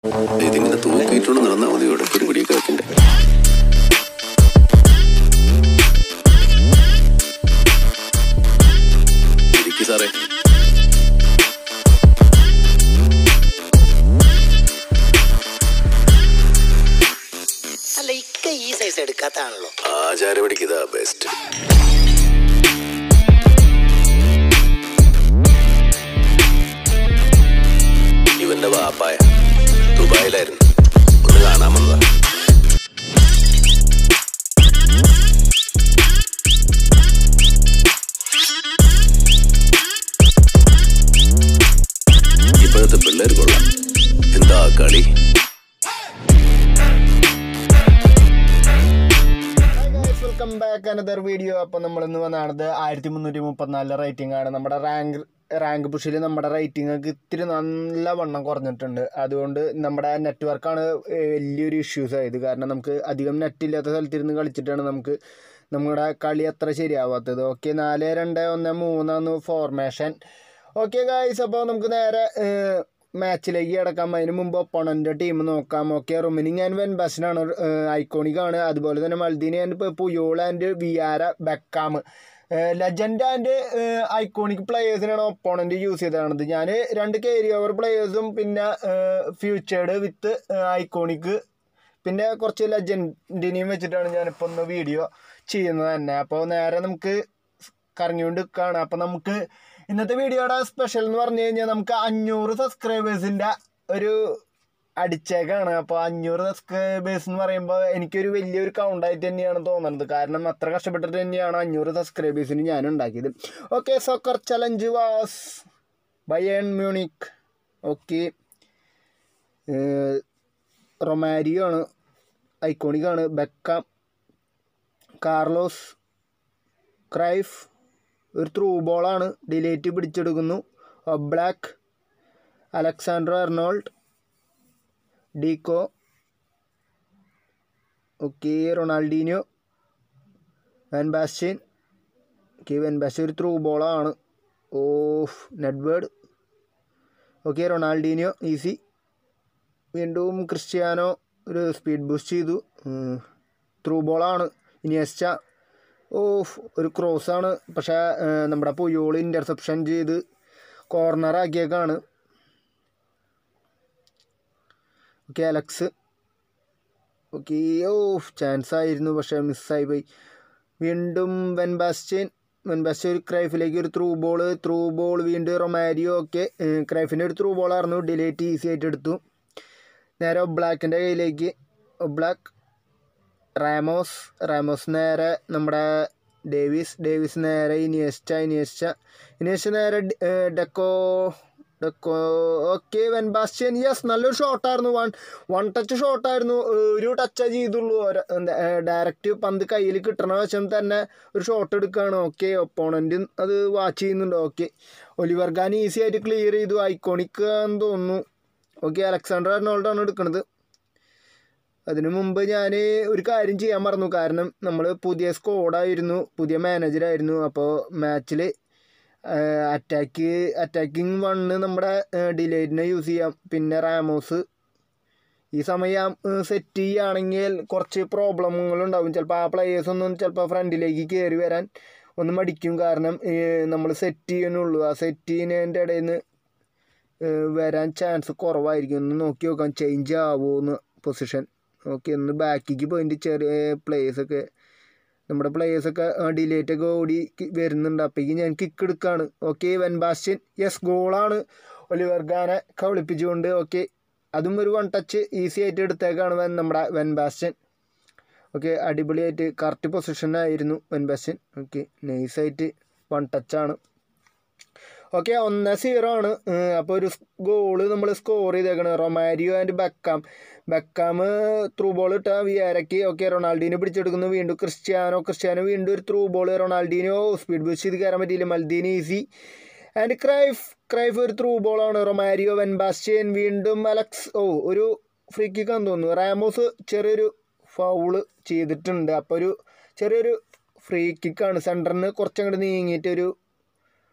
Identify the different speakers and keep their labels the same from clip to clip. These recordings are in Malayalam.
Speaker 1: ഇതിങ്ങനെ തൂക്കിയിട്ടുണ്ട് നടന്നാൽ മതി ഇവിടെ പിടിപിടിയൊക്കെ വെക്കണ്ടേ ഇരിക്ക് സാറേ
Speaker 2: അല്ല ഇക്ക ഈ സൈസ് എടുക്കാത്താണല്ലോ
Speaker 1: ആചാരപടിക്ക് ഇതാ ബെസ്റ്റ് ഇവന്റെ വാപ്പായ ദുബായിലായിരുന്നു ഒന്ന് കാണാൻ വന്നതാ ഇപ്പോഴത്തെ പിള്ളേർ കൊള്ളാം എന്താ കളി
Speaker 3: വെൽക്കം ബാക്ക് അനദർ വീഡിയോ അപ്പോൾ നമ്മൾ ഇന്ന് വന്നാണത് ആയിരത്തി മുന്നൂറ്റി മുപ്പത്തിനാല് റേറ്റിംഗ് ആണ് നമ്മുടെ റാങ്ക് റാങ്ക് പുഷിൽ നമ്മുടെ റേറ്റിംഗ് ഒക്കെ ഇത്തിരി നല്ല വണ്ണം കുറഞ്ഞിട്ടുണ്ട് അതുകൊണ്ട് നമ്മുടെ നെറ്റ്വർക്കാണ് വലിയൊരു ഇഷ്യൂസ് ആയത് കാരണം നമുക്ക് അധികം നെറ്റ് ഇല്ലാത്ത സ്ഥലത്തിരുന്ന് കളിച്ചിട്ടാണ് നമുക്ക് നമ്മുടെ കളി അത്ര ശരിയാവാത്തത് ഓക്കെ നാല് രണ്ട് ഒന്ന് മൂന്നാന്ന് ഫോർമേഷൻ ഓക്കെ ഗായ്സ് അപ്പോൾ നമുക്ക് നേരെ മാച്ചിലേക്ക് കിടക്കാം അതിന് മുമ്പ് ഒപ്പോണൻ്റെ ടീം നോക്കാം ഓക്കെ റൊമിനിങ് ആൻഡ് വെൻ ബസിനാണ് ഐക്കോണിക് ആണ് അതുപോലെ തന്നെ Maldini and Puyol and Vieira Beckham legend and iconic പ്ലെയേഴ്സിനാണ് ഒപ്പോണൻ്റ് യൂസ് ചെയ്തത് ഞാൻ രണ്ട് കേരി ഓവർ പ്ലെയേഴ്സും പിന്നെ ഫ്യൂച്ചേർഡ് വിത്ത് ഐക്കോണിക് പിന്നെ കുറച്ച് ലെജൻഡിനെയും വെച്ചിട്ടാണ് ഞാനിപ്പോൾ ഒന്ന് വീഡിയോ ചെയ്യുന്നത് തന്നെ അപ്പോൾ നേരെ നമുക്ക് കറങ്ങിക്കൊണ്ട് നിൽക്കുകയാണ് അപ്പോൾ നമുക്ക് ഇന്നത്തെ വീഡിയോയുടെ സ്പെഷ്യൽ എന്ന് പറഞ്ഞു കഴിഞ്ഞാൽ നമുക്ക് അഞ്ഞൂറ് സബ്സ്ക്രൈബേഴ്സിൻ്റെ ഒരു അടിച്ചേക്കാണ് അപ്പോൾ അഞ്ഞൂറ് സബ്സ്ക്രൈബേഴ്സ് എന്ന് പറയുമ്പോൾ എനിക്കൊരു വലിയൊരു കൗണ്ടായിട്ട് തന്നെയാണ് തോന്നുന്നത് കാരണം അത്ര കഷ്ടപ്പെട്ടിട്ട് തന്നെയാണ് അഞ്ഞൂറ് സബ്സ്ക്രൈബേഴ്സിന് ഞാൻ ഉണ്ടാക്കിയത് okay soccer challenge was Bayern Munich okay Romario ആണ് ഐക്കോണിക് ആണ് ബെക്കാം കാർലോസ് ക്രൈഫ് ഒരു ത്രൂ ബോളാണ് ഡിലേറ്റ് പിടിച്ചെടുക്കുന്നു Oblak Alexander Arnold Deco okay Ronaldinho van Basten okay van Basten ഒരു ത്രൂ ബോളാണ് ഓഫ് നെഡ്വേർഡ് ഓക്കെ റൊണാൾഡീനിയോ ഈസി വീണ്ടും ക്രിസ്ത്യാനോ ഒരു സ്പീഡ് ബൂസ്റ്റ് ചെയ്തു ത്രൂ ബോളാണ് ഇനിയസ്റ്റ ഓഫ് ഒരു ക്രോസാണ് പക്ഷേ നമ്മുടെ പുയോൾ ഇൻ്റർസെപ്ഷൻ ചെയ്ത് കോർണർ ആക്കിയേക്കാണ് ഓക്കെ അലക്സ് ഓക്കെ ഓഫ് ചാൻസ് ആയിരുന്നു പക്ഷേ മിസ്സായി പോയി വീണ്ടും വെൻബാസ്റ്റ്യൻ വെൻബാസ്റ്റ്യൻ ഒരു ക്രൈഫിലേക്ക് ഒരു ത്രൂ ബോൾ ത്രൂ ബോൾ വീണ്ടും റൊമാരിയോ ഒക്കെ ക്രൈഫിൻ്റെ ഒരു ത്രൂ ബോളായിരുന്നു ഡിലേറ്റ് ഈസി ആയിട്ട് എടുത്തു നേരെ ഒബ്ലാക്കിൻ്റെ കയ്യിലേക്ക് ഒബ്ലാക്ക് റാമോസ് റാമോസ് നേരെ നമ്മുടെ ഡേവിസ് ഡേവിസ് നേരെ ഇനിയസ്റ്റ ഇനിയസ്റ്റ ഇനിയസ്റ്റ നേരെ Deco Deco okay van Basten yes നല്ലൊരു ഷോട്ടായിരുന്നു വൺ വൺ ടച്ച് ഷോട്ടായിരുന്നു ഒരു ടച്ചേ ചെയ്തുള്ളൂ ഡയറക്റ്റ് പന്ത് കയ്യിൽ കിട്ടണ വശം തന്നെ ഒരു ഷോട്ട് എടുക്കുകയാണ് ഓക്കെ ഒപ്പോണൻറ്റ് അത് വാച്ച് ചെയ്യുന്നുണ്ട് ഓക്കെ ഒലിവർ ഖാൻ ഈസി ആയിട്ട് ക്ലിയർ ചെയ്തു ഐക്കോണിക് എന്ന് തോന്നുന്നു ഓക്കെ അലക്സാണ്ടർ അർണോൾഡാണ് എടുക്കുന്നത് അതിനു മുമ്പ് ഞാൻ ഒരു കാര്യം ചെയ്യാൻ മറന്നു കാരണം നമ്മൾ പുതിയ സ്ക്വാഡായിരുന്നു പുതിയ മാനേജറായിരുന്നു അപ്പോൾ മാച്ചിൽ അറ്റാക്ക് അറ്റാക്കിങ് വണ്ണ് നമ്മുടെ ഡിലേറ്റിനെ യൂസ് ചെയ്യാം പിന്നെ റാമോസ് ഈ സമയം സെറ്റ് ചെയ്യുകയാണെങ്കിൽ കുറച്ച് പ്രോബ്ലമുകളുണ്ടാവും ചിലപ്പോൾ ആ പ്ലെയേഴ്സ് ഒന്നും ചിലപ്പോൾ ഫ്രണ്ടിലേക്ക് കയറി വരാൻ ഒന്ന് മടിക്കും കാരണം നമ്മൾ സെറ്റ് ചെയ്യാനുള്ളൂ ആ സെറ്റ് ചെയ്യുന്നതിൻ്റെ ഇടയിൽ നിന്ന് വരാൻ ചാൻസ് കുറവായിരിക്കും ഒന്ന് നോക്കി നോക്കാം ചേഞ്ച് ആവുമോ പൊസിഷൻ ഓക്കെ ഒന്ന് ബാക്കിക്ക് പോയിട്ട് ചെറിയ പ്ലേയേഴ്സൊക്കെ നമ്മുടെ പ്ലേയേഴ്സൊക്കെ ഡിലേറ്റൊക്കെ ഓടി വരുന്നുണ്ട് അപ്പോഴേക്കും ഞാൻ കിക്ക് എടുക്കുകയാണ് ഓക്കെ വെൻബാസ്റ്റ്യൻ യെസ് ഗോളാണ് ഒലിവർഗാനെ കവിളിപ്പിച്ചുകൊണ്ട് ഓക്കെ അതും ഒരു വൺ ടച്ച് ഈസി ആയിട്ട് എടുത്തേക്കാണ് വെൻ നമ്മുടെ വെൻബാസ്റ്റ്യൻ ഓക്കെ അടിപൊളിയായിട്ട് കറക്റ്റ് പൊസിഷനായിരുന്നു വെൻബാസ്റ്റ്യൻ ഓക്കെ നൈസായിട്ട് വൺ ടച്ചാണ് ഓക്കെ ഒന്ന് സീറോ ആണ് അപ്പോൾ ഒരു ഗോള് നമ്മൾ സ്കോർ ചെയ്തേക്കണം Romario and Beckham Beckham through ball ഇട്ട വിയാരയ്ക്ക് ഓക്കെ റൊണാൾഡീനെ പിടിച്ചെടുക്കുന്നു വീണ്ടും ക്രിസ്ത്യാനോ ക്രിസ്ത്യാനോ വീണ്ടും ഒരു through ball Ronaldinho speed boost ചെയ്ത് കയറാൻ പറ്റിയില്ല Maldini easy and Cruyff Cruyff ഒരു ത്രൂ ബോളാണ് റൊമാരിയോ വെൻബാസ്റ്റ്യൻ വീണ്ടും അലക്സ് ഓ ഒരു ഫ്രീ കിക്കാന്ന് തോന്നുന്നു റാമോസ് ചെറിയൊരു ഫൗള് ചെയ്തിട്ടുണ്ട് അപ്പോൾ ഒരു ചെറിയൊരു ഫ്രീ കിക്കാണ് സെൻറ്ററിന് കുറച്ചങ്ങോട്ട് നീങ്ങിയിട്ട് ഒരു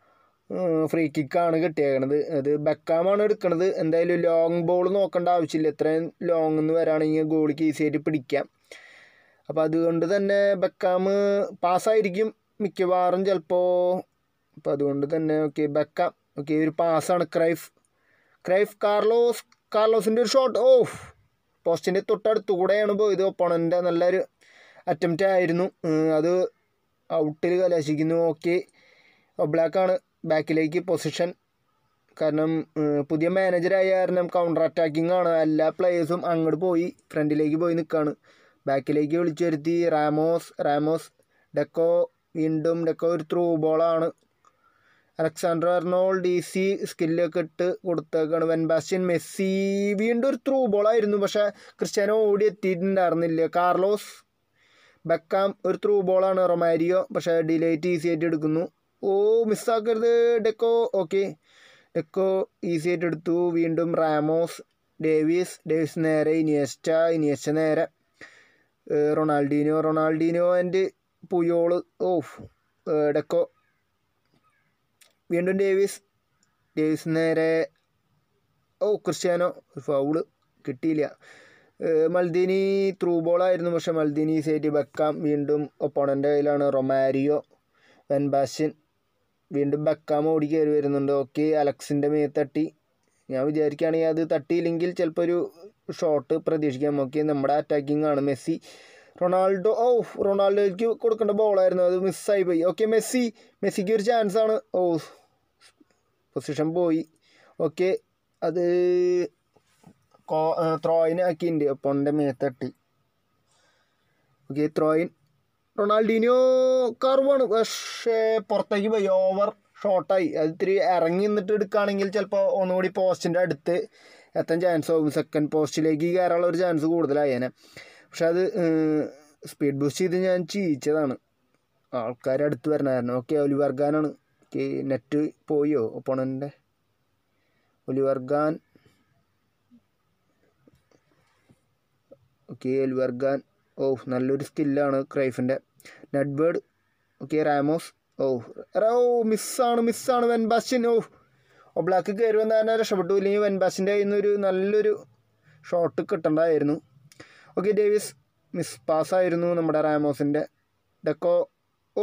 Speaker 3: ഫ്രീ കിക്കാണ് കിട്ടിയേക്കണത് അത് ബെക്കാമാണ് എടുക്കണത് എന്തായാലും ലോങ് ബോൾ നോക്കേണ്ട ആവശ്യമില്ല ഇത്രയും ലോങ് എന്ന് വരാണെങ്കിൽ ഗോളിക്ക് ഈസി ആയിട്ട് പിടിക്കാം അപ്പോൾ അതുകൊണ്ട് തന്നെ ബെക്കാം പാസ്സായിരിക്കും മിക്കവാറും ചിലപ്പോൾ അപ്പോൾ അതുകൊണ്ട് തന്നെ ഓക്കെ ബെക്കാം ഓക്കെ ഒരു പാസ്സാണ് ക്രൈഫ് ക്രൈഫ് കാർലോസ് കാർലോസിൻ്റെ ഒരു ഷോട്ട് ഓഫ് പോസ്റ്റിൻ്റെ തൊട്ടടുത്ത് കൂടെയാണ് പോയത് ഒപ്പോണൻ്റെ നല്ലൊരു അറ്റംപ്റ്റ് ആയിരുന്നു ഉം, അത് ഔട്ടിൽ കലാശിക്കുന്നു ഓക്കെ ഒബ്ലാക്കാണ് ബാക്കിലേക്ക് പൊസിഷൻ കാരണം ഉം, പുതിയ മാനേജറായ കാരണം കൗണ്ടർ അറ്റാക്കിംഗ് ആണ് എല്ലാ പ്ലേയേഴ്സും അങ്ങോട്ട് പോയി ഫ്രണ്ടിലേക്ക് പോയി നിൽക്കുകയാണ് ബാക്കിലേക്ക് വിളിച്ചു വരുത്തി റാമോസ് റാമോസ് ഡെക്കോ വീണ്ടും ഡെക്കോ ഒരു ത്രൂ ബോളാണ് അലക്സാണ്ടർ അർണോൾ ഡി സി സ്കില്ലൊക്കെ ഇട്ട് കൊടുത്തേക്കാണ് വെൻബാസ്റ്റ്യൻ മെസ്സി വീണ്ടും ഒരു ത്രൂ ബോളായിരുന്നു പക്ഷേ ക്രിസ്ത്യാനോ ഓടി എത്തിയിട്ടുണ്ടായിരുന്നില്ല കാർലോസ് ബെക്കാം ഒരു ത്രൂ ബോളാണ് റൊമാരിയോ പക്ഷേ ഡിലേറ്റ് ഈസി ആയിട്ട് എടുക്കുന്നു ഓ മിസ്സാക്കരുത് ഡെക്കോ ഓക്കെ ഡെക്കോ ഈസി ആയിട്ട് എടുത്തു വീണ്ടും റാമോസ് ഡേവിസ് ഡേവിസ് നേരെ ഇനിയസ്റ്റ ഇനിയസ്റ്റ നേരെ ഏഹ് റൊണാൾഡീനോ റൊണാൾഡീനോ ആൻഡ് പുയോള് ഓഫ് ഏഹ് ഡെക്കോ വീണ്ടും ഡേവിസ് ഡേവിസ് നേരെ ഓ ക്രിസ്ത്യാനോ ഫൗള് കിട്ടിയില്ല ഏഹ് മൽദീനി ത്രൂ ബോളായിരുന്നു പക്ഷെ മൽദീനി സൈറ്റ് ബെക്കാം വീണ്ടും ഒപ്പോണൻ്റെ കയ്യിലാണ് റൊമാരിയോ വെൻബാഷ്യൻ വീണ്ടും ബെക്കാം ഓടി കയറി വരുന്നുണ്ട് ഓക്കെ അലക്സിൻ്റെ മേത്ത് തട്ടി ഞാൻ വിചാരിക്കുകയാണെങ്കിൽ അത് തട്ടിയില്ലെങ്കിൽ ചിലപ്പോൾ ഒരു ഷോട്ട് പ്രതീക്ഷിക്കാം ഓക്കെ നമ്മുടെ അറ്റാക്കിംഗ് ആണ് മെസ്സി റൊണാൾഡോ ഓ റൊണാൾഡോയ്ക്ക് കൊടുക്കേണ്ട ബോളായിരുന്നു അത് മിസ്സായി പോയി ഓക്കെ മെസ്സി മെസ്സിക്ക് ഒരു ചാൻസ് ആണ് ഓ പൊസിഷൻ പോയി ഓക്കെ അത് കോ ത്രോയിന് ആക്കിയിട്ടുണ്ട് ഒപ്പോണിൻ്റെ മേത്ത് തട്ടി ഓക്കെ ത്രോയിൻ റൊണാൾഡീനോ കർവാണ് പക്ഷേ പുറത്തേക്ക് പോയി ഓവർ ഷോട്ടായി അത് ഇത്തിരി ഇറങ്ങി നിന്നിട്ട് എടുക്കുകയാണെങ്കിൽ ചിലപ്പോൾ ഒന്നുകൂടി പോസ്റ്റിൻ്റെ അടുത്ത് എത്താൻ ചാൻസ് ആവും സെക്കൻഡ് പോസ്റ്റിലേക്ക് കയറാനുള്ള ഒരു ചാൻസ് കൂടുതലായേനെ പക്ഷെ അത് സ്പീഡ് ബൂസ്റ്റ് ചെയ്ത് ഞാൻ ചെയ്യിച്ചതാണ് ആൾക്കാർ അടുത്ത് വരണമായിരുന്നു ഓക്കെ ഒലിവർഗാനാണ് ഓക്കെ നെറ്റ് പോയോ ഒപ്പോണൻ്റെ ഒലിവർഗാൻ ഓക്കെ ഒലിവർഗാൻ ഓ നല്ലൊരു സ്കില്ലാണ് ക്രൈഫിൻ്റെ നെഡ്ബേർഡ് ഓക്കെ റാമോസ് ഓ ഓ മിസ്സാണ് മിസ്സാണ് വെൻബാസ്റ്റിൻ ഓ ഓ ബ്ലാക്ക് കയറി വന്നാൽ തന്നെ രക്ഷപ്പെട്ടു ഇല്ലെങ്കിൽ വെൻബാസ്റ്റിൻ്റെ കയ്യിൽ നിന്നൊരു നല്ലൊരു ഷോട്ട് കിട്ടണ്ടായിരുന്നു ഓക്കെ ഡേവിസ് മിസ് പാസ്സായിരുന്നു നമ്മുടെ റാമോസിൻ്റെ ഡെക്കോ ഓ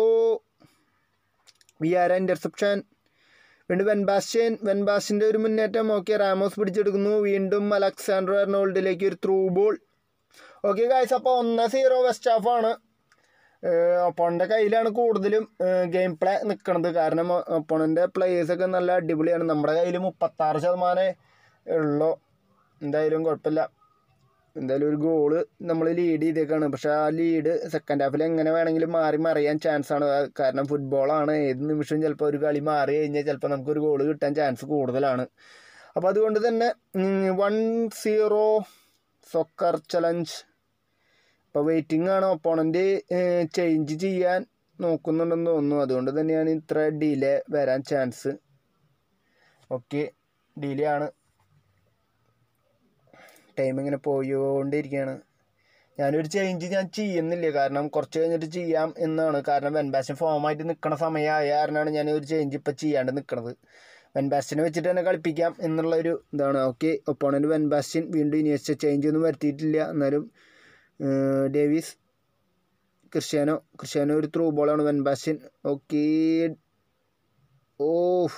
Speaker 3: വിയാര ഇൻ്റർസെപ്ഷൻ വീണ്ടും വെൻബാസ്റ്റ്യൻ വെൻബാസ്റ്റിൻ്റെ ഒരു മുന്നേറ്റം ഓക്കെ റാമോസ് പിടിച്ചെടുക്കുന്നു വീണ്ടും അലക്സാണ്ടർ അർണോൾഡിലേക്ക് ഒരു ത്രൂ ബോൾ ഓക്കെ ഗായ്സ് അപ്പോൾ ഒന്ന് സീറോ വെസ്റ്റ് ഹാഫ് ആണ് ഒപ്പോണൻ്റെ കയ്യിലാണ് കൂടുതലും ഗെയിം പ്ലേ നിൽക്കുന്നത് കാരണം ഒപ്പോണൻ്റെ പ്ലേയേഴ്സൊക്കെ നല്ല അടിപൊളിയാണ് നമ്മുടെ കയ്യിൽ മുപ്പത്താറ് ശതമാനമേ ഉള്ളൂ എന്തായാലും കുഴപ്പമില്ല എന്തായാലും ഒരു ഗോള് നമ്മൾ ലീഡ് ചെയ്തേക്കാണ് പക്ഷേ ആ ലീഡ് സെക്കൻഡ് ഹാഫിൽ എങ്ങനെ വേണമെങ്കിലും മാറി മറിയാൻ ചാൻസ് ആണ് അത് കാരണം ഫുട്ബോളാണ് ഏത് നിമിഷവും ചിലപ്പോൾ ഒരു കളി മാറി കഴിഞ്ഞാൽ ചിലപ്പോൾ നമുക്കൊരു ഗോള് കിട്ടാൻ ചാൻസ് കൂടുതലാണ് അപ്പോൾ അതുകൊണ്ട് തന്നെ വൺ സീറോ സൊക്കർ ചലഞ്ച് ഇപ്പോൾ വെയിറ്റിംഗ് ആണ് ഒപ്പോണൻ്റ് ചേഞ്ച് ചെയ്യാൻ നോക്കുന്നുണ്ടെന്ന് തോന്നുന്നു അതുകൊണ്ട് തന്നെയാണ് ഇത്ര ഡിലേ വരാൻ ചാൻസ് ഓക്കെ ഡിലേ ആണ് ടൈം ഇങ്ങനെ പോയോണ്ടിരിക്കുകയാണ് ഞാനൊരു ചേഞ്ച് ഞാൻ ചെയ്യുന്നില്ല കാരണം കുറച്ച് കഴിഞ്ഞിട്ട് ചെയ്യാം എന്നാണ് കാരണം വെൻബാസ്റ്റൻ ഫോമായിട്ട് നിൽക്കണ സമയമായ കാരണമാണ് ഞാൻ ഒരു ചേഞ്ച് ഇപ്പം ചെയ്യാണ്ട് നിൽക്കണത് വെൻബാസ്റ്റിനെ വെച്ചിട്ട് തന്നെ കളിപ്പിക്കാം എന്നുള്ള ഒരു ഇതാണ് ഓക്കെ ഒപ്പോണൻറ്റ് വെൻബാസ്റ്റിൻ വീണ്ടും ഇനിയസ്റ്റ് ചേഞ്ച് ഒന്നും വരുത്തിയിട്ടില്ല എന്നാലും ഏഹ്, ഡേവിസ് ക്രിസ്ത്യാനോ ക്രിസ്ത്യാനോ ഒരു ത്രൂ ബോളാണ് വെൻബാസ്റ്റിൻ ഓക്കെ ഓ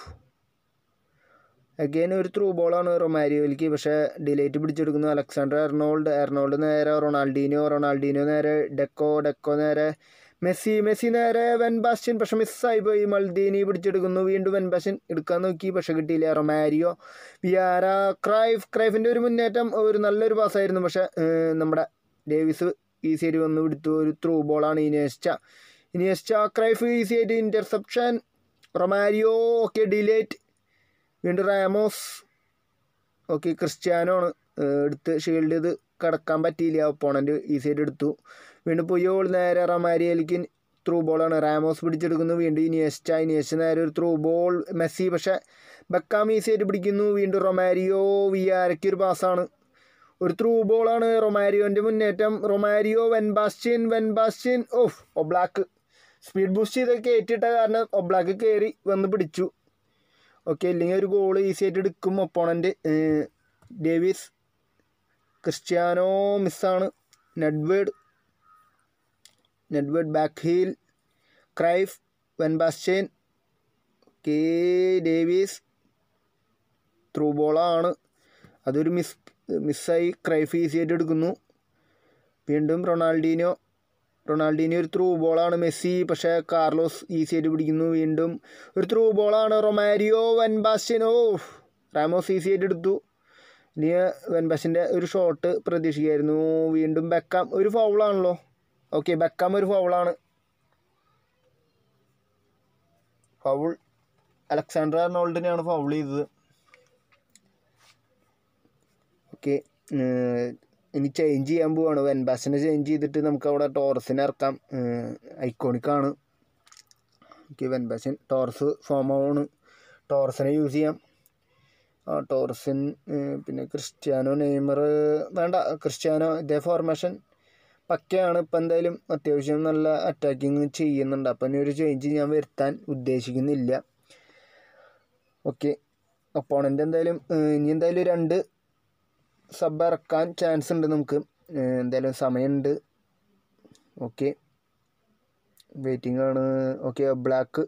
Speaker 3: അഗെയിൻ ഒരു ത്രൂ ബോളാണ് റൊമാരിയോയിലേക്ക് പക്ഷേ ഡിലേറ്റ് പിടിച്ചെടുക്കുന്നു അലക്സാണ്ടർ എർണോൾഡ് എർണോൾഡ് നേരെ റൊണാൾഡീനോ റൊണാൾഡീനോ നേരെ ഡെക്കോ ഡെക്കോ നേരെ മെസ്സി മെസ്സി നേരെ വെൻബാസ്റ്റ്യൻ പക്ഷെ മിസ്സായി പോയി മൾദീനി പിടിച്ചെടുക്കുന്നു വീണ്ടും വെൻബാസ്റ്റ്യൻ എടുക്കാൻ നോക്കി പക്ഷെ കിട്ടിയില്ല റൊമാരിയോ വിയാര ക്രൈഫ് ക്രൈഫിൻ്റെ ഒരു മുന്നേറ്റം ഒരു നല്ലൊരു പാസ്സായിരുന്നു പക്ഷെ ഏഹ്, നമ്മുടെ ഡേവിസ് ഈസി ആയിട്ട് വന്ന് പിടിത്തു ഒരു ത്രൂ ബോളാണ് ഇനിയസ്റ്റ ഇനിയസ്റ്റ ക്രൈഫ് ഈസി ആയിട്ട് ഇൻ്റർസെപ്ഷൻ റൊമാരിയോ ഓക്കെ ഡിലേറ്റ് വീണ്ടും റാമോസ് ഓക്കെ ക്രിസ്ത്യാനോ ആണ് ഏഹ് എടുത്ത് ഷീൽഡ് ചെയ്ത് കടക്കാൻ പറ്റിയില്ല ഒപ്പോണൻറ്റ് ഈസി ആയിട്ട് എടുത്തു വീണ്ടും പുയ്യോൾ നേരെ റൊമാരിയയിലേക്ക് ത്രൂ ബോളാണ് റാമോസ് പിടിച്ചെടുക്കുന്നു വീണ്ടും ഇനിയസ്റ്റ ഇനിയസ്റ്റ നേരെ ഒരു ത്രൂ ബോൾ മെസ്സി പക്ഷേ ബക്കാം ഈസി ആയിട്ട് പിടിക്കുന്നു വീണ്ടും റൊമാരിയോ വിയാരയ്ക്ക് ഒരു പാസ്സാണ് ഒരു ത്രൂ ബോളാണ് റൊമാരിയോൻ്റെ മുന്നേറ്റം റൊമാരിയോ വെൻബാസ്റ്റ്യൻ വെൻബാസ്റ്റ്യൻ ഓഫ് ഒബ്ലാക്ക് സ്പീഡ് ബൂസ്റ്റ് ചെയ്ത് കയറ്റിയിട്ട കാരണം ഒബ്ലാക്ക് കയറി വന്ന് പിടിച്ചു ഓക്കെ ഇല്ലെങ്കിൽ ഒരു ഗോൾ ഈസി ആയിട്ട് എടുക്കും ഒപ്പോണൻ്റ് ഡേവിസ് ക്രിസ്ത്യാനോ മിസ്സാണ് Nedved Nedved back heel Cruyff van Basten കെ ഡേവിസ് ത്രൂ ബോളാണ് അതൊരു മിസ് മിസ്സായി ക്രൈഫ് ഈസി ആയിട്ട് എടുക്കുന്നു വീണ്ടും റൊണാൾഡീനോ റൊണാൾഡീനോ ഒരു ത്രൂ ബോളാണ് മെസ്സി പക്ഷേ കാർലോസ് ഈസി ആയിട്ട് പിടിക്കുന്നു വീണ്ടും ഒരു ത്രൂ ബോളാണ് റൊമാരിയോ വെൻബാസ്റ്റ്യൻ ഓ റാമോസ് ഈസി ആയിട്ട് എടുത്തു ഇനി വെൻബാസിൻ്റെ ഒരു ഷോട്ട് പ്രതീക്ഷിക്കായിരുന്നു വീണ്ടും ബെക്കാം ഒരു ഫൗളാണല്ലോ ഓക്കെ ബെക്കാം ഒരു ഫൗളാണ് ഫൗൾ അലക്സാണ്ടർ അർണോൾഡിനെയാണ് ഫൗൾ ചെയ്തത് ഓക്കെ ഇനി ചേഞ്ച് ചെയ്യാൻ പോവാണ് വെൻബാസിനെ ചേഞ്ച് ചെയ്തിട്ട് നമുക്ക് അവിടെ ടോറസിനെ ഇറക്കാം ഐക്കോണിക്കാണ് ഓക്കെ വെൻബാസിൻ ടോറസ് ഫോം ആണ് ടോറസിനെ യൂസ് ചെയ്യാം ആ ടോറസിൻ പിന്നെ ക്രിസ്ത്യാനോ നെയ്മർ വേണ്ട ക്രിസ്ത്യാനോ ഇതേ ഫോർമേഷൻ പക്കയാണ് ഇപ്പം എന്തായാലും അത്യാവശ്യം നല്ല അറ്റാക്കിങ് ചെയ്യുന്നുണ്ട് അപ്പം ഇനി ഒരു ചേഞ്ച് ഞാൻ വരുത്താൻ ഉദ്ദേശിക്കുന്നില്ല ഓക്കെ ഒപ്പോണൻ്റ് എന്തായാലും ഇനി എന്തായാലും രണ്ട് സബ് ഇറക്കാൻ ചാൻസ് ഉണ്ട് നമുക്ക് എന്തായാലും സമയമുണ്ട് ഓക്കെ വെയിറ്റിംഗ് ആണ് ഓക്കെ ബ്ലാക്ക്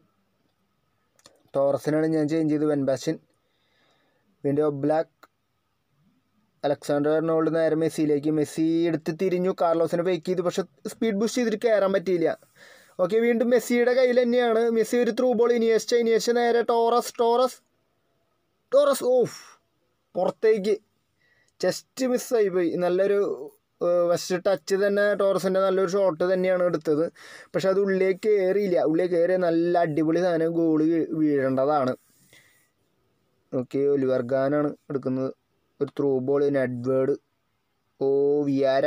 Speaker 3: ടോറസിനാണ് ഞാൻ ചേഞ്ച് ചെയ്ത് വെൻബാഷൻ വീണ്ടും ബ്ലാക്ക് അലക്സാണ്ടർ അർണോൾഡ് നേരെ മെസ്സിയിലേക്ക് മെസ്സി എടുത്ത് തിരിഞ്ഞു കാർലോസിനെ ഫേക്ക് ചെയ്തു പക്ഷെ സ്പീഡ് ബൂസ്റ്റ് ചെയ്തിട്ട് കയറാൻ പറ്റിയില്ല ഓക്കെ വീണ്ടും മെസ്സിയുടെ കയ്യിൽ തന്നെയാണ് മെസ്സി ഒരു ത്രൂ ബോൾ ഇനിയസ്റ്റ ഇനിയസ്റ്റ നേരെ ടോറസ് ടോറസ് ടോറസ് ഓഫ് പുറത്തേക്ക് ജസ്റ്റ് മിസ്സായി പോയി നല്ലൊരു ഫസ്റ്റ് ടച്ച് തന്നെ ടോറസിൻ്റെ നല്ലൊരു ഷോട്ട് തന്നെയാണ് എടുത്തത് പക്ഷെ അത് ഉള്ളിലേക്ക് കയറിയില്ല ഉള്ളിലേക്ക് കയറിയ നല്ല അടിപൊളി സാധനം ഗോള് വീഴേണ്ടതാണ് ഓക്കെ ഒലിവർഗാനാണ് എടുക്കുന്നത് ഒരു ത്രൂ ബോൾ നെഡ്വേർഡ് ഓ വിയാര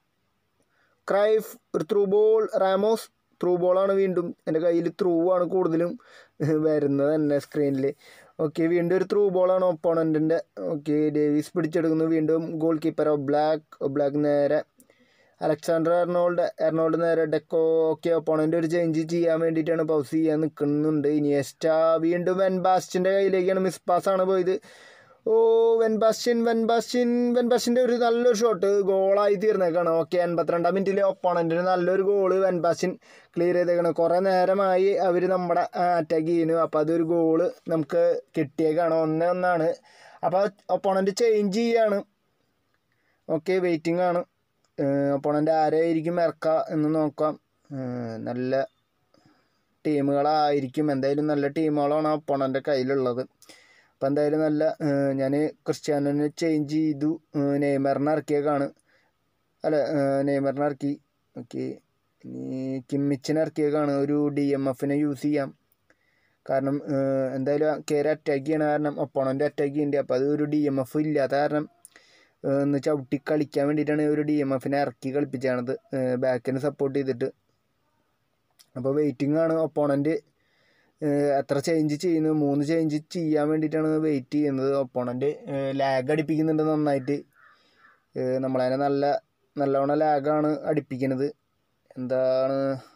Speaker 3: ക്രൈഫ് ഒരു ത്രൂ ബോൾ റാമോസ് ത്രൂ ബോളാണ് വീണ്ടും എൻ്റെ കയ്യിൽ ത്രൂ ആണ് കൂടുതലും വരുന്നത് തന്നെ സ്ക്രീനിൽ ഓക്കെ വീണ്ടും ഒരു ത്രൂ ബോളാണ് ഒപ്പോണൻറ്റിൻ്റെ ഓക്കെ ഡേവിസ് പിടിച്ചെടുക്കുന്നു വീണ്ടും ഗോൾ കീപ്പർ ഒബ്ലാക്ക് ഒബ്ലാക്ക് നേരെ അലക്സാണ്ടർ എർണോൾഡ് എർണോൾഡ് നേരെ ഡെക്കോ ഓക്കെ ഒപ്പോണൻ്റ് ഒരു ചേഞ്ച് ചെയ്യാൻ വേണ്ടിയിട്ടാണ് പൗസ് ചെയ്യാൻ നിൽക്കുന്നുണ്ട് ഇനിയസ്റ്റ വീണ്ടും വെൻബാസ്റ്റിൻ്റെ കയ്യിലേക്കാണ് മിസ് പാസ്സാണ് പോയത് ഓ വെൻബാസ്റ്റ്യൻ വെൻബാസ്റ്റ്യൻ വെൻബാസ്റ്റിൻ്റെ ഒരു നല്ലൊരു ഷോട്ട് ഗോളായി തീർന്നേക്കാണ് ഓക്കെ എൺപത്തിരണ്ടാം മിനിറ്റിൽ ഒപ്പോണൻറ്റിന് നല്ലൊരു ഗോള് വെൻബാസ്റ്റ്യൻ ക്ലിയർ ചെയ്തേക്കാണ് കുറേ നേരമായി അവർ നമ്മുടെ അറ്റാക്ക് ചെയ്യുന്നു അപ്പോൾ അതൊരു ഗോള് നമുക്ക് കിട്ടിയേക്കാണ് ഒന്ന് ഒന്നാണ് അപ്പോൾ ഒപ്പോണൻറ്റ് ചേഞ്ച് ചെയ്യാണ് ഓക്കെ വെയിറ്റിംഗ് ആണ് ഒപ്പോണൻ്റ് ആരായിരിക്കും ഇറക്കുക എന്ന് നോക്കാം നല്ല ടീമുകളായിരിക്കും എന്തായാലും നല്ല ടീമുകളാണ് ഒപ്പോണൻ്റെ കയ്യിലുള്ളത് അപ്പം എന്തായാലും നല്ല ഞാൻ ക്രിസ്ത്യാനോനെ ചേഞ്ച് ചെയ്തു നെയ്മറിനെ ഇറക്കിയേക്കാണ് അല്ല നെയ്മറിനെ ഇറക്കി ഓക്കെ ഇനി കിമ്മിച്ചിനെ ഇറക്കിയേക്കാണ് ഒരു ഡി എം എഫിനെ യൂസ് ചെയ്യാം കാരണം എന്തായാലും കയറി അറ്റാക്ക് ചെയ്യണ കാരണം ഒപ്പോണൻ്റ് അറ്റാക്ക് ചെയ്യുന്നുണ്ട് അപ്പോൾ അത് ഒരു ഡി എം എഫ് ഇല്ലാത്ത കാരണം ഒന്ന് ചവിട്ടി കളിക്കാൻ വേണ്ടിയിട്ടാണ് ഒരു ഡി എം എഫിനെ ഇറക്കി കളിപ്പിച്ചാണത് ബാക്കിന് സപ്പോർട്ട് ചെയ്തിട്ട് അപ്പോൾ വെയിറ്റിംഗ് ആണ് ഒപ്പോണൻ്റ് എത്ര ചേഞ്ച് ചെയ്യുന്നു മൂന്ന് ചേഞ്ച് ചെയ്യാൻ വേണ്ടിയിട്ടാണ് വെയിറ്റ് ചെയ്യുന്നത് ഒപ്പോണൻ്റ് ലാഗ് അടിപ്പിക്കുന്നുണ്ട് നന്നായിട്ട് നമ്മളതിനെ നല്ല നല്ലവണ്ണം ലാഗാണ് അടിപ്പിക്കുന്നത് എന്താണ്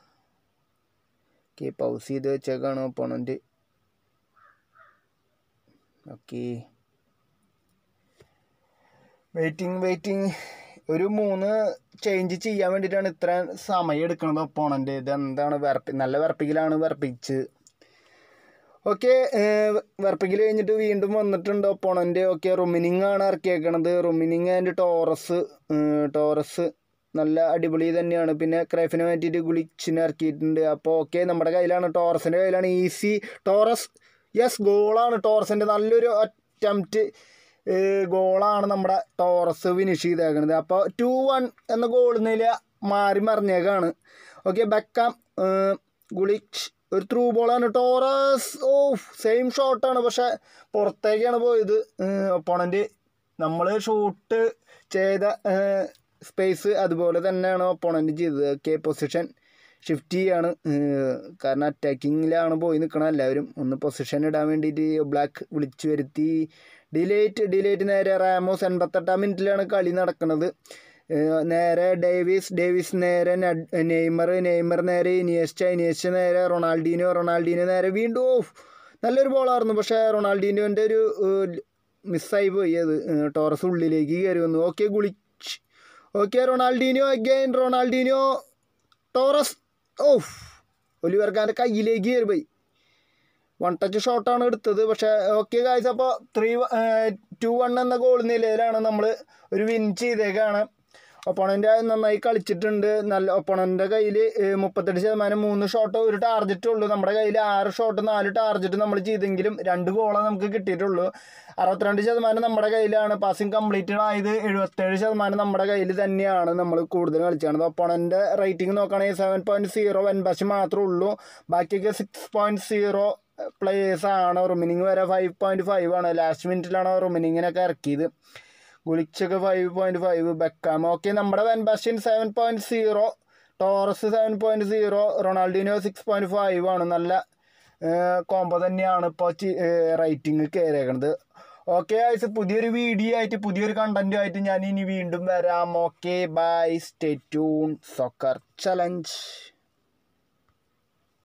Speaker 3: ഓക്കെ പൗസ് ചെയ്ത് വെച്ചേക്കാണ് ഒപ്പോണൻ്റ് ഓക്കെ വെയിറ്റിംഗ് വെയിറ്റിംഗ് ഒരു മൂന്ന് ചേഞ്ച് ചെയ്യാൻ വേണ്ടിയിട്ടാണ് ഇത്ര സമയം എടുക്കുന്നത് ഒപ്പോണൻ്റ് ഇത് എന്താണ് വിറപ്പി നല്ല വിറപ്പിക്കലാണ് വിറപ്പിച്ച് ഓക്കെ വിറപ്പിക്കൽ കഴിഞ്ഞിട്ട് വീണ്ടും വന്നിട്ടുണ്ട് ഒപ്പോണൻ്റ് ഓക്കെ റുമിനിങ് ആണ് ഇറക്കിയേക്കണത് റുമിനിങ് ആൻഡ് ടോറസ് ടോറസ് നല്ല അടിപൊളി തന്നെയാണ് പിന്നെ ക്രൈഫിന് വേണ്ടിയിട്ട് ഗുളിച്ചിനെ ഇറക്കിയിട്ടുണ്ട് അപ്പോൾ ഓക്കെ നമ്മുടെ കയ്യിലാണ് ടോറസിൻ്റെ കയ്യിലാണ് ഈസി ടോറസ് യെസ് ഗോളാണ് ടോറസിൻ്റെ നല്ലൊരു അറ്റംപ്റ്റ് ഗോളാണ് നമ്മുടെ ടോറസ് ഫിനിഷ് ചെയ്തേക്കുന്നത് അപ്പോൾ ടു വൺ എന്ന ഗോളിനില മാറി മറിഞ്ഞേക്കാണ് ഓക്കെ ബെക്കാം ഗുളിച്ച് ഒരു ത്രൂ ബോളാണ് ടോറസ് ഓ സെയിം ഷോട്ടാണ് പക്ഷെ പുറത്തേക്കാണ് പോയത് ഒപ്പോണൻ്റ് നമ്മൾ ഷൂട്ട് ചെയ്ത സ്പേസ് അതുപോലെ തന്നെയാണ് ഒപ്പോണൻ്റ് ചെയ്തത് ഓക്കെ പൊസിഷൻ ഷിഫ്റ്റ് ചെയ്യാണ് കാരണം അറ്റാക്കിങ്ങിലാണ് പോയി നിൽക്കണം എല്ലാവരും ഒന്ന് പൊസിഷൻ ഇടാൻ വേണ്ടിയിട്ട് ബ്ലാക്ക് വിളിച്ചു വരുത്തി ഡിലേറ്റ് ഡിലേറ്റ് നേരെ റാമോസ് എൺപത്തെട്ടാം മിനിറ്റിലാണ് കളി നടക്കുന്നത് നേരെ ഡേവിസ് ഡേവിസ് നേരെ നെയ്മർ നെയ്മർ നേരെ ഇനിയസ്റ്റ ഇനിയസ്റ്റ നേരെ റൊണാൾഡീനോ റൊണാൾഡീനോ നേരെ വീണ്ടും ഓഫ് നല്ലൊരു ബോളായിരുന്നു പക്ഷേ റൊണാൾഡീനോൻ്റെ ഒരു മിസ്സായി പോയി അത് ഏഹ് ടോറസ് ഉള്ളിലേക്ക് കയറി വന്നു okay Gullit okay Ronaldinho again Ronaldinho Torres ഓഫ് ഒലിവർ ഖാൻ്റെ കയ്യിലേക്ക് കയറി പോയി വൺ ടച്ച് ഷോട്ടാണ് എടുത്തത് പക്ഷേ ഓക്കെ കാഴ്ച അപ്പോൾ ത്രീ ടു വൺ എന്ന ഗോൾ നിലയിലാണ് നമ്മൾ ഒരു വിൻ ചെയ്തേക്കാണ് ഒപ്പണൻ്റ് നന്നായി കളിച്ചിട്ടുണ്ട് നല്ല ഒപ്പണൻ്റെ കയ്യിൽ മുപ്പത്തെട്ട് ശതമാനം മൂന്ന് ഷോട്ട് ഒരു ടാർജറ്റ് ഉള്ളൂ നമ്മുടെ കയ്യിൽ ആറ് ഷോട്ട് നാല് ടാർജറ്റ് നമ്മൾ ചെയ്തെങ്കിലും രണ്ട് ഗോളാണ് നമുക്ക് കിട്ടിയിട്ടുള്ളൂ അറുപത്തിരണ്ട് ശതമാനം നമ്മുടെ കയ്യിലാണ് പാസിങ് കംപ്ലീറ്റഡ് ആയത് എഴുപത്തേഴ് ശതമാനം നമ്മുടെ കയ്യിൽ തന്നെയാണ് നമ്മൾ കൂടുതൽ കളിച്ചത് ഒപ്പണൻ്റെ റേറ്റിംഗ് നോക്കുകയാണെങ്കിൽ സെവൻ പോയിൻറ്റ് സീറോ വൻബാശ് മാത്രമേ ഉള്ളൂ ബാക്കിയൊക്കെ സിക്സ് പോയിൻറ്റ് സീറോ പ്ലേയേഴ്സ് ആണ് റിമിനിങ് വരെ ഫൈവ് പോയിൻറ്റ് ഫൈവ് ആണ് ലാസ്റ്റ് മിനിറ്റിലാണ് റിമിനിങ്ങിനൊക്കെ ഇറക്കിയത് ഗുളിച്ചൊക്കെ five point five Beckham okay നമ്മുടെ van Basten seven point zero Torres seven point zero Ronaldinho six point five ആണ് നല്ല കോംബോ തന്നെയാണ് ഇപ്പോൾ റേറ്റിംഗ് കയറിയേക്കണത് ഓക്കെ ആയിട്ട് പുതിയൊരു വീഡിയോ ആയിട്ട് പുതിയൊരു കണ്ടൻറ്റും ആയിട്ട് ഞാൻ ഇനി വീണ്ടും വരാം okay bye stay tuned soccer challenge